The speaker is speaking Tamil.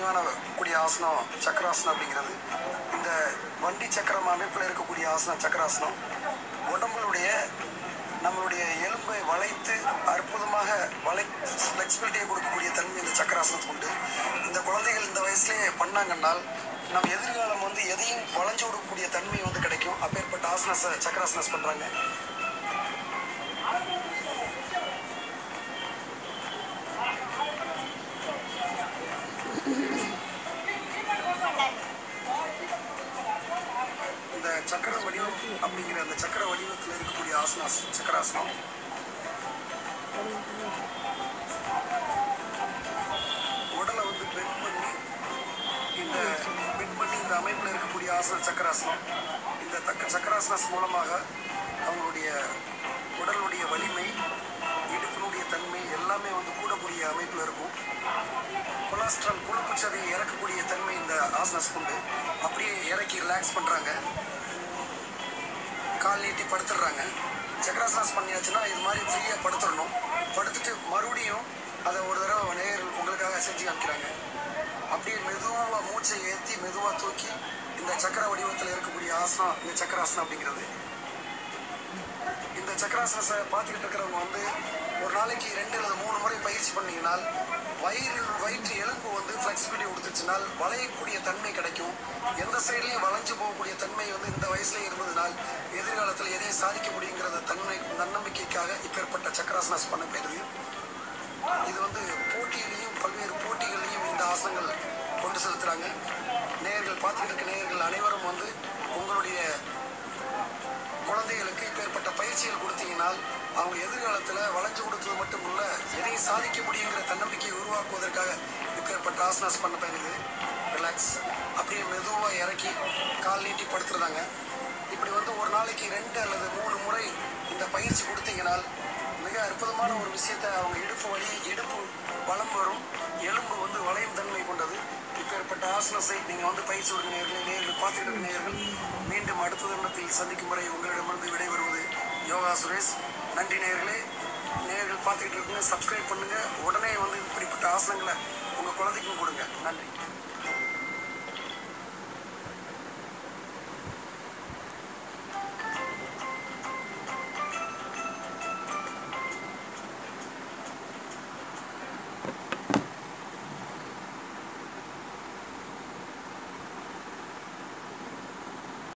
தெளிவான கூடிய ஆசனம் சக்கராசனம் அப்படிங்கிறது இந்த வண்டி சக்கரம் அமைப்பில் இருக்கக்கூடிய ஆசனம் சக்கராசனம் உடம்புடைய நம்மளுடைய எலும்பை வளைத்து அற்புதமாக வளை ஃப்ளெக்சிபிலிட்டியை கொடுக்கக்கூடிய தன்மை இந்த சக்கராசனத்துக்கு உண்டு இந்த குழந்தைகள் இந்த வயசுலேயே பண்ணாங்கன்னால் நம்ம எதிர்காலம் வந்து எதையும் வளைஞ்சு விடக்கூடிய தன்மை வந்து கிடைக்கும் அப்பேற்பட்ட ஆசனஸை சக்கராசனஸ் பண்ணுறாங்க இந்த சக்கர வடிவம் அப்படிங்கிற அந்த சக்கர வடிவத்தில் இருக்கக்கூடிய ஆசனாஸ் சக்கராசனம் உடலை வந்து பெண்ட் பண்ணி இந்த பெண்ட் பண்ணி இந்த அமைப்பில் இருக்கக்கூடிய ஆசன சக்கராசனம் இந்த தக்க சக்கராசனஸ் மூலமாக அவங்களுடைய உடலுடைய வலிமை இடுப்பினுடைய தன்மை எல்லாமே வந்து கூடக்கூடிய அமைப்பில் இருக்கும் கொலஸ்ட்ரால் கொழுப்பு சதையை இறக்கக்கூடிய தன்மை இந்த ஆசனஸ் கொண்டு அப்படியே இறக்கி ரிலாக்ஸ் பண்ணுறாங்க கால் நீட்டி படுத்துடுறாங்க சக்கராசனாஸ் பண்ணியாச்சுன்னா இது மாதிரி ஃப்ரீயாக படுத்துடணும் படுத்துட்டு மறுபடியும் அதை ஒரு தடவை நேயர்கள் உங்களுக்காக செஞ்சு காமிக்கிறாங்க அப்படியே மெதுவாக மூச்சை ஏற்றி மெதுவாக தூக்கி இந்த சக்கர வடிவத்தில் இருக்கக்கூடிய ஆசனம் இந்த சக்கராசனம் அப்படிங்கிறது இந்த சக்கராசனத்தை பார்த்துக்கிட்டு இருக்கிறவங்க வந்து ஒரு நாளைக்கு ரெண்டு அல்லது மூணு முறை பயிற்சி பண்ணீங்கனால் வயிறு வயிற்று எலும்பு வந்து ஃப்ளெக்சிபிலிட்டி கொடுத்துச்சுனால் வளையக்கூடிய தன்மை கிடைக்கும் எந்த சைட்லையும் வளைஞ்சு போகக்கூடிய தன்மை வந்து இந்த வயசுலேயே இருந்ததுனால் எதிர்காலத்தில் எதையும் சாதிக்க முடியுங்கிறத தன்மை நன்னம்பிக்கைக்காக இப்பேற்பட்ட சக்கராசனாஸ் பண்ண போயிருது இது வந்து போட்டியிலையும் பல்வேறு போட்டிகள்லையும் இந்த ஆசனங்கள் கொண்டு செலுத்துகிறாங்க நேயர்கள் பார்த்துக்கிட்டு இருக்க நேயர்கள் அனைவரும் வந்து உங்களுடைய குழந்தைகளுக்கு இப்பேற்பட்ட பயிற்சிகள் கொடுத்தீங்கனால் அவங்க எதிர்காலத்தில் வளைஞ்சு கொடுத்தது மட்டும் இல்ல எதையும் சாதிக்க முடியுங்கிற தன்னம்பிக்கையை உருவாக்குவதற்காக இப்பேற்பட்ட ஆசனாஸ் பண்ண பயனுது ரிலாக்ஸ் அப்படியே மெதுவாக இறக்கி கால் நீட்டி படுத்துருந்தாங்க இப்படி வந்து ஒரு நாளைக்கு ரெண்டு அல்லது மூணு முறை இந்த பயிற்சி கொடுத்தீங்கனால் மிக அற்புதமான ஒரு விஷயத்தை அவங்க இடுப்பு வலி இடுப்பு வளம் வரும் எலும்பு வந்து வளையும் தன்மை கொண்டது இப்பேற்பட்ட ஆசனத்தை நீங்கள் வந்து பயிற்சி கொடுக்க நேர்களை நேர்கள் பார்த்துக்கிட்டு இருக்க நேர்கள் மீண்டும் அடுத்த தருணத்தில் சந்திக்கும் வரை உங்களிடமிருந்து விடைபெறுவது யோகா சுரேஷ் நன்றி நேர்களே நேர்கள் பார்த்துக்கிட்டு இருக்குங்க சப்ஸ்கிரைப் பண்ணுங்க உடனே வந்து இப்படிப்பட்ட ஆசனங்களை உங்கள் குழந்தைக்கும் கொடுங்க நன்றி